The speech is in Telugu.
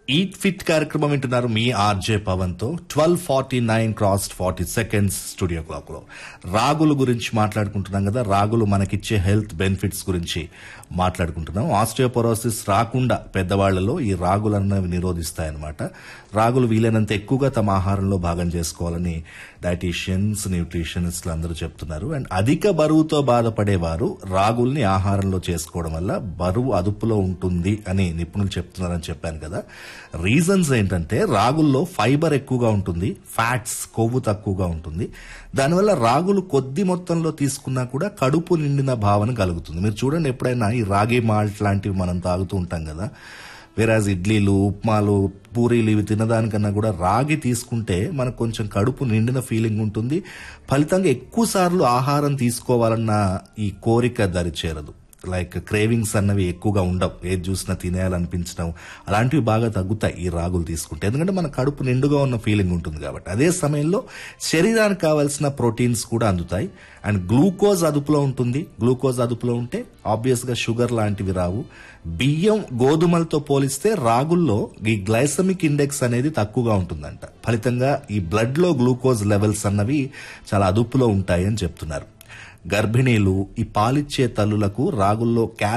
ఈట్ ఫిట్ కార్యక్రమం వింటున్నారు మీ ఆర్జే పవన్ తో twelve forty nine cross forty seconds studio clock లో రాగుల గురించి మాట్లాడుకుంటున్నాం కదా రాగులు మనకిచ్చే హెల్త్ బెనిఫిట్స్ గురించి మాట్లాడుకుంటున్నాం ఆస్టియోపొరోసిస్ రాకుండా పెద్దవాళ్లలో ఈ రాగులు అన్నవి నిరోధిస్తాయన్నమాట రాగులు వీలైనంత ఎక్కువగా తమ ఆహారంలో భాగం చేసుకోవాలని డైటీషియన్స్ న్యూట్రిషనిస్ట్లు అందరూ చెప్తున్నారు అండ్ అధిక బరువుతో బాధపడేవారు రాగుల్ని ఆహారంలో చేసుకోవడం వల్ల బరువు అదుపులో ఉంటుంది అని నిపుణులు చెప్తున్నారని చెప్పాను కదా రీజన్స్ ఏంటంటే రాగుల్లో ఫైబర్ ఎక్కువగా ఉంటుంది ఫ్యాట్స్ కొవ్వు తక్కువగా ఉంటుంది దానివల్ల రాగులు కొద్ది మొత్తంలో తీసుకున్నా కూడా కడుపు నిండిన భావన కలుగుతుంది మీరు చూడండి ఎప్పుడైనా ఈ రాగి మాల్ట్ లాంటివి మనం తాగుతూ ఉంటాం కదా వేరాజ్ ఇడ్లీలు ఉప్మాలు పూరీలు ఇవి తినదానికన్నా కూడా రాగి తీసుకుంటే మనకు కొంచెం కడుపు నిండిన ఫీలింగ్ ఉంటుంది ఫలితంగా ఎక్కువ సార్లు ఆహారం తీసుకోవాలన్న ఈ కోరిక దరి చేరదు లైక్ క్రేవింగ్స్ అన్నవి ఎక్కువగా ఉండవు ఏది చూసినా తినేయాలనిపించడం అలాంటివి బాగా తగ్గుతాయి ఈ రాగులు తీసుకుంటే ఎందుకంటే మన కడుపు నిండుగా ఉన్న ఫీలింగ్ ఉంటుంది కాబట్టి అదే సమయంలో శరీరానికి కావాల్సిన ప్రోటీన్స్ కూడా అందుతాయి అండ్ గ్లూకోజ్ అదుపులో ఉంటుంది గ్లూకోజ్ అదుపులో ఉంటే ఆబ్వియస్ గా షుగర్ లాంటివి రావు బియ్యం గోధుమలతో పోలిస్తే రాగుల్లో ఈ గ్లైసమిక్ ఇండెక్స్ అనేది తక్కువగా ఉంటుందంట ఫలితంగా ఈ బ్లడ్ లో గ్లూకోజ్ లెవెల్స్ అన్నవి చాలా అదుపులో ఉంటాయి అని చెప్తున్నారు గర్భిణీలు ఈ పాలిచ్చే తల్లులకు రాగుల్లో